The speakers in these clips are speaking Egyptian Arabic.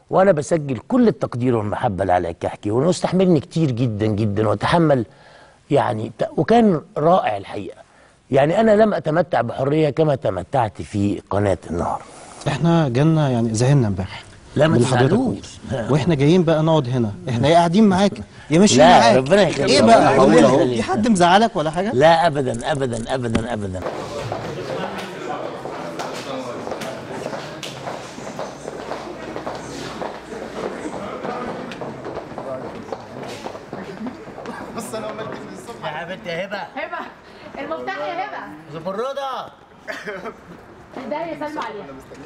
وانا بسجل كل التقدير والمحبه لعلاء الكحكي وانه استحملني كتير جدا جدا وتحمل يعني ت- وكان رائع الحقيقه يعني انا لم اتمتع بحريه كما تمتعت في قناه النهر احنا جالنا يعني زهقنا امبارح لا، ما من اللي حضرتك تزعلوش. قلته. واحنا جايين بقى نقعد هنا احنا يا قاعدين معاك يا ماشيين لا، معاك ربنا يخليك. ايه بقى ربنا قول يخليك. لنا، في حد مزعلك ولا حاجه لا ابدا ابدا ابدا ابدا يا حبيبتي يا هبه هبه المفتاح يا هبه زمرده ده يا سلمى عليها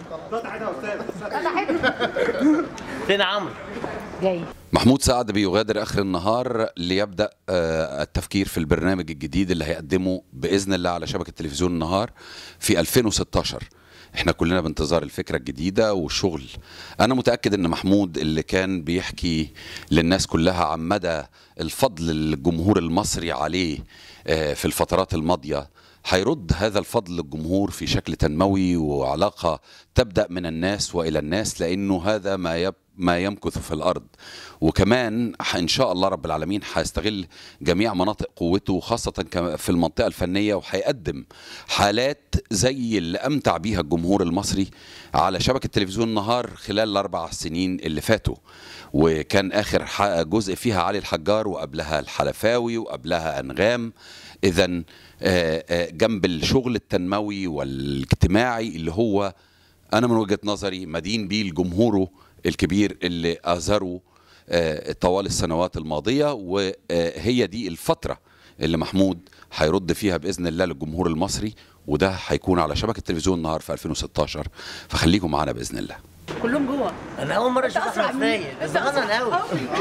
فتحت فين عمرو جاي محمود سعد بيغادر اخر النهار ليبدا آه، التفكير في البرنامج الجديد اللي هيقدمه باذن الله على شبكه تلفزيون النهار في 2016 احنا كلنا بانتظار الفكره الجديده والشغل انا متاكد ان محمود اللي كان بيحكي للناس كلها عن مدى الفضل الجمهور المصري عليه آه، في الفترات الماضيه هيرد هذا الفضل للجمهور في شكل تنموي وعلاقه تبدا من الناس والى الناس لانه هذا ما يب ما يمكث في الارض وكمان ح- ان شاء الله رب العالمين هيستغل جميع مناطق قوته خاصه كم- في المنطقه الفنيه وهيقدم حالات زي اللي امتع بيها الجمهور المصري على شبكه تلفزيون النهار خلال الاربع سنين اللي فاتوا وكان اخر ح- جزء فيها علي الحجار وقبلها الحلفاوي وقبلها انغام اذا جنب الشغل التنموي والاجتماعي اللي هو انا من وجهه نظري مدين بيه لجمهوره الكبير اللي اثروا آه، طوال السنوات الماضيه وهي دي الفتره اللي محمود هيرد فيها باذن الله للجمهور المصري وده هيكون على شبكه تلفزيون النهار في 2016 فخليكم معانا باذن الله كلهم جوه انا اول مره اشوف احمد فايق أنت ده غنى قوي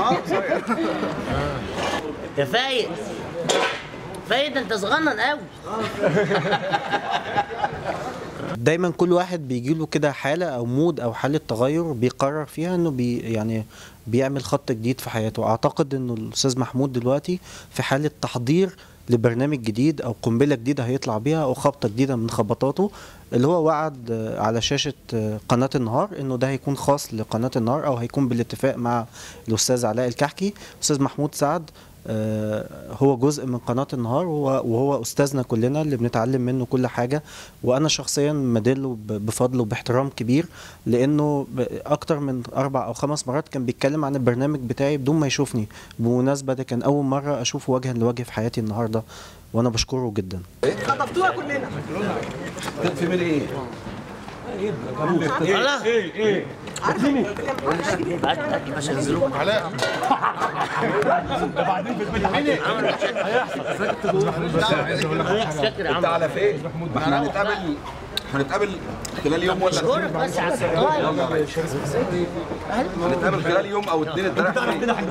يا فايق فايق ده انت صغنن قوي دايما كل واحد بيجي له كده حاله او مود او حاله تغير بيقرر فيها انه بي يعني بيعمل خط جديد في حياته اعتقد انه الاستاذ محمود دلوقتي في حاله تحضير لبرنامج جديد او قنبله جديده هيطلع بيها او خبطه جديده من خبطاته اللي هو وعد آه، على شاشه آه، قناه النهار انه ده هيكون خاص لقناه النهار او هيكون بالاتفاق مع الاستاذ علاء الكحكي استاذ محمود سعد آه، هو جزء من قناة النهار وهو, وهو أستاذنا كلنا اللي بنتعلم منه كل حاجة وأنا شخصيا مدله ب- بفضل وباحترام كبير لأنه ب- أكتر من أربع أو خمس مرات كان بيتكلم عن البرنامج بتاعي بدون ما يشوفني بمناسبة ده كان أول مرة أشوفه وجها لوجه في حياتي النهاردة وأنا بشكره جدا خلاص ايه ايه هات هات يا باشا نزلوه علاء هيحصل يا عم على فين؟ ما احنا هنتقابل هنتقابل خلال يوم ولا اشكرك بس على السؤال هنتقابل خلال يوم او اتنين التلاته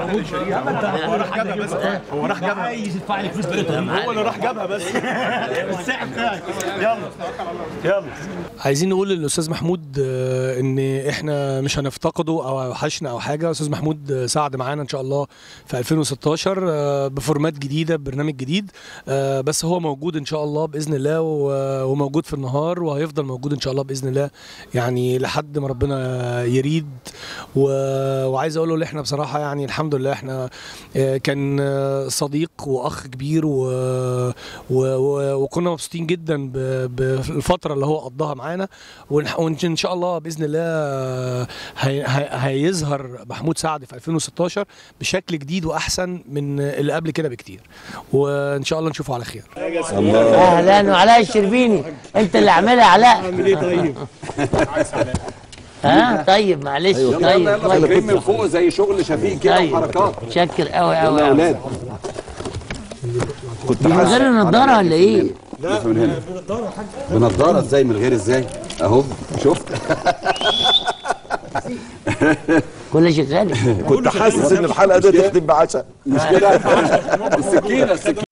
هو راح جابها عايز يدفع لي فلوس بقيتها هو اللي راح جابها بس الساعه بتاعك يلا يلا عايزين نقول للاستاذ محمود آه، ان احنا مش هنفتقده او وحشنا او حاجه استاذ محمود آه، ساعد معانا ان شاء الله في 2016 آه، بفورمات جديده ببرنامج جديد آه، بس هو موجود ان شاء الله باذن الله و- وموجود في النهار وهيفضل موجود ان شاء الله باذن الله يعني لحد ما ربنا يريد و- وعايز اقول له ان احنا بصراحه يعني الحمد لله احنا آه، كان آه، صديق واخ كبير و... و... و... وكنا مبسوطين جدا ب... بالفتره اللي هو قضاها معانا ونح- وان شاء الله باذن الله آه، هي... هي... هيظهر محمود سعد في 2016 بشكل جديد واحسن من اللي قبل كده بكتير وان شاء الله نشوفه على خير اهلا وعلاء الشربيني انت اللي عاملها علاء عامل ايه طيب ها طيب معلش طيب يلا طيب فاكرين من فوق زي شغل شفيق كده طيب وحركات شكر قوي يلا قوي يا قوي اولاد كنت من غير النضاره ولا ايه؟ لا من هنا بنضاره ازاي من غير ازاي اهو شفت كل شغال كنت حاسس ان الحلقه دي تخدم بعشاء مش كده السكينه السكينه